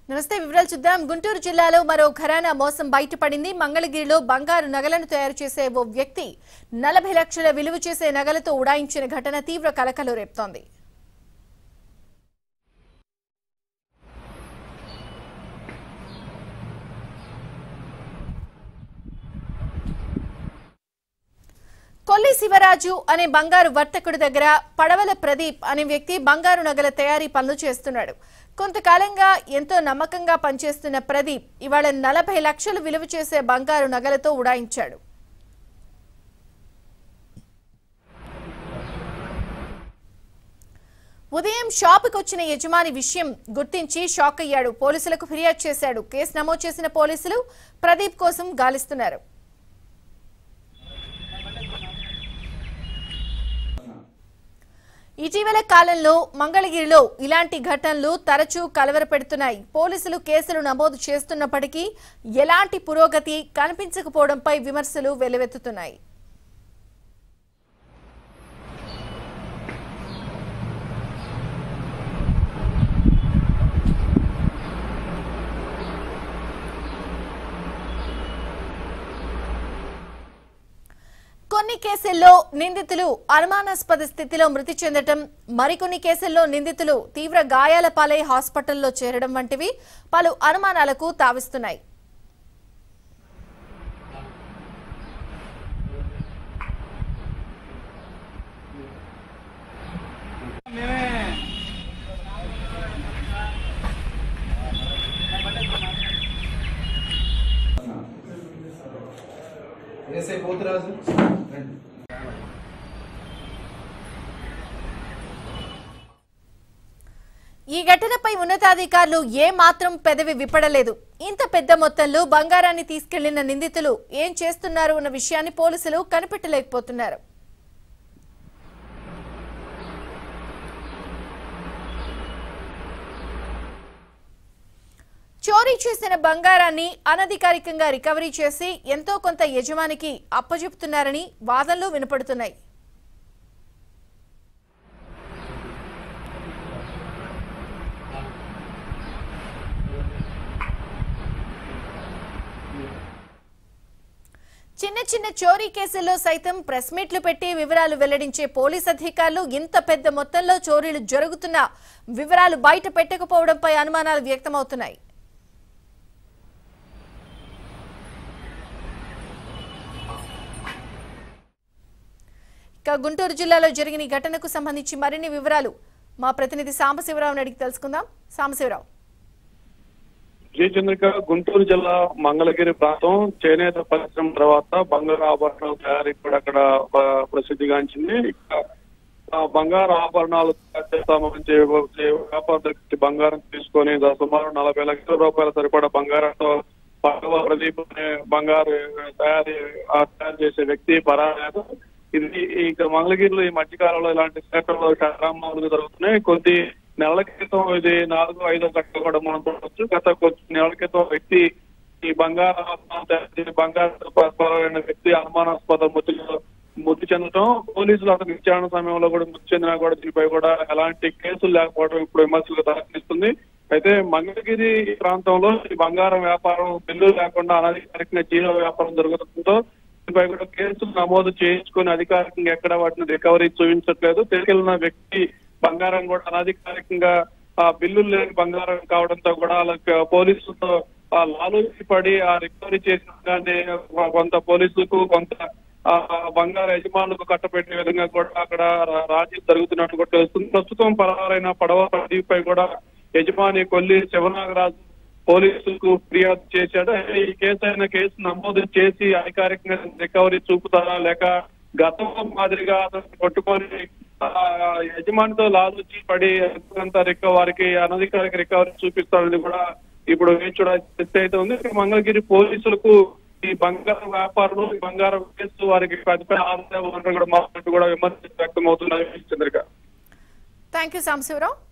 నమస్తే వివరాలు చూద్దాం గుంటూరు జిల్లాలో మరో ఘరానా మోసం బయటపడింది మంగళగిరిలో బంగారు నగలను తయారు చేసే ఓ వ్యక్తి నలభై లక్షల విలువ చేసే నగలతో ఉడాయించిన ఘటన తీవ్ర కలకలు రేపుతోంది కొల్లి శివరాజు అనే బంగారు వర్తకుడి దగ్గర పడవల ప్రదీప్ అనే వ్యక్తి బంగారు నగల తయారీ పనులు చేస్తున్నాడు కొంతకాలంగా ఎంతో నమ్మకంగా పనిచేస్తున్న ప్రదీప్ ఇవాళ నలభై లక్షలు విలువ చేసే బంగారు నగలతో ఉడాయించాడు ఉదయం షాపుకు వచ్చిన యజమాని విషయం గుర్తించి షాక్ అయ్యాడు పోలీసులకు ఫిర్యాదు చేశాడు కేసు నమోదు చేసిన పోలీసులు ప్రదీప్ కోసం గాలిస్తున్నారు ఇటీవల కాలంలో మంగళగిరిలో ఇలాంటి ఘటనలు తరచూ కలవరపెడుతున్నాయి పోలీసులు కేసులు నమోదు చేస్తున్నప్పటికీ ఎలాంటి పురోగతి కనిపించకపోవడంపై విమర్శలు వెల్లువెత్తుతున్నాయి కొన్ని కేసుల్లో నిందితులు అనుమానాస్పద స్థితిలో మృతి చెందటం మరికొన్ని కేసుల్లో నిందితులు తీవ్ర గాయాల పాలై హాస్పిటల్లో చేరడం వంటివి పలు అనుమానాలకు తావిస్తున్నాయి ఏసై పోతురాజు రండి ఈ ఘటనపై ఉన్నతాధికారులు ఏ మాత్రం పెదవి విప్పడలేదు ఇంత పెద్ద మొత్తంలో బంగారాన్ని తీసుకెళ్లిన నిందితులు ఏం చేస్తున్నారు అన్న విషయాన్ని పోలీసులు కనిపెట్టలేకపోతున్నారు చోరీ చేసిన బంగారాన్ని అనధికారికంగా రికవరీ చేసి ఎంతో కొంత యజమానికి అప్పజెపుతున్నారని వాదనలు వినపడుతున్నాయి చిన్న చిన్న చోరీ కేసుల్లో సైతం ప్రెస్ మీట్లు పెట్టి వివరాలు వెల్లడించే పోలీస్ అధికారులు ఇంత పెద్ద మొత్తంలో చోరీలు జరుగుతున్న వివరాలు బయట పెట్టకపోవడంపై అనుమానాలు వ్యక్తమవుతున్నాయి ఇక గుంటూరు జిల్లాలో జరిగిన ఈ ఘటనకు సంబంధించి మరిన్ని వివరాలు మా ప్రతినిధి సాంబశివరావుని అడిగి తెలుసుకుందాం సాంబశివరావు జయచంద్రిక గుంటూరు జిల్లా మంగళగిరి ప్రాంతం చేనేత పరిశ్రమ తర్వాత బంగారు ఆభరణాల తయారీ కూడా అక్కడ ఆ, ప్రసిద్ధిగాంచింది ఇక్కడ ఆ బంగారు ఆభరణాలు తయారు చేస్తామని చెప్పి వ్యాపారస్తులకి బంగారం తీసుకొని దా- సుమారు నలభై లక్షల రూపాయల సరిపడా బంగారంతో పడవ ప్రదీప్ అనే బంగారు తయారీ ఆ తయారు చేసే వ్యక్తి పరాలేదు ఇది ఇక మంగళగిరిలో ఈ మధ్యకాలంలో ఇలాంటి క్షేత్రంలో చాలా మామూలుగా జరుగుతున్నాయి కొద్ది నెలల క్రితం ఇది నాలుగు ఐదో గంటలు కూడా మనం చూడవచ్చు గత కొద్ది నెలల క్రితం వ్యక్తి ఈ బంగారు ఆభరణాలు తయారు చేసే బంగారు పరమైన వ్యక్తి అనుమానాస్పద మృతిలో మృతి చెందడం పోలీసులు అతను విచారణ సమయంలో కూడా మృతి చెందినా కూడా దీనిపై కూడా ఎలాంటి కేసులు లేకపోవడం ఇప్పుడు విమర్శలకు దారితీస్తుంది అయితే మంగళగిరి ప్రాంతంలో ఈ బంగారం వ్యాపారం బిల్లు లేకుండా అనధికారికంగా జీరో వ్యాపారం జరుగుతుందో దీనిపై కూడా కేసులు నమోదు చేయించుకొని అధికారికంగా ఎక్కడ వాటిని రికవరీ చూపించట్లేదు తీసుకెళ్లిన వ్యక్తి బంగారం కూడా అనధికారికంగా ఆ బిల్లులు లేని బంగారం కావడంతో కూడా వాళ్ళకి పోలీసులతో ఆ లాలూచి పడి ఆ రికవరీ చేసిన కానీ కొంత పోలీసులకు కొంత ఆ బంగారు యజమానులకు కట్టబెట్టే విధంగా కూడా అక్కడ రా- రాజీ జరుగుతున్నట్టు కూడా తెలుస్తుంది ప్రస్తుతం పరారైన పడవ ప్రదీప్ కూడా యజమాని కొల్లి శివనాగరాజు పోలీసులకు ఫిర్యాదు చేశాడు అయితే ఈ కేసు అయిన కేసు నమోదు చేసి అధికారికంగా రికవరీ చూపుతారా లేక గతంలో మాదిరిగా అతను కొట్టుకొని ఆ, యజమానితో లాలూచి పడి అంత రిక వారికి అనధికారిక రికవరీ చూపిస్తారని కూడా ఇప్పుడు వేచుడ అయితే ఉంది ఇక మంగళగిరి పోలీసులకు ఈ బంగారం వ్యాపారులు ఈ బంగారం కేసు వారికి పెద్ద పెద్ద ఆదాయ వనరులు కూడా మాట్లాడుతూ కూడా విమర్శలు వ్యక్తం అవుతున్నాయి చంద్రిక థ్యాంక్ యూ సాంబశివరావు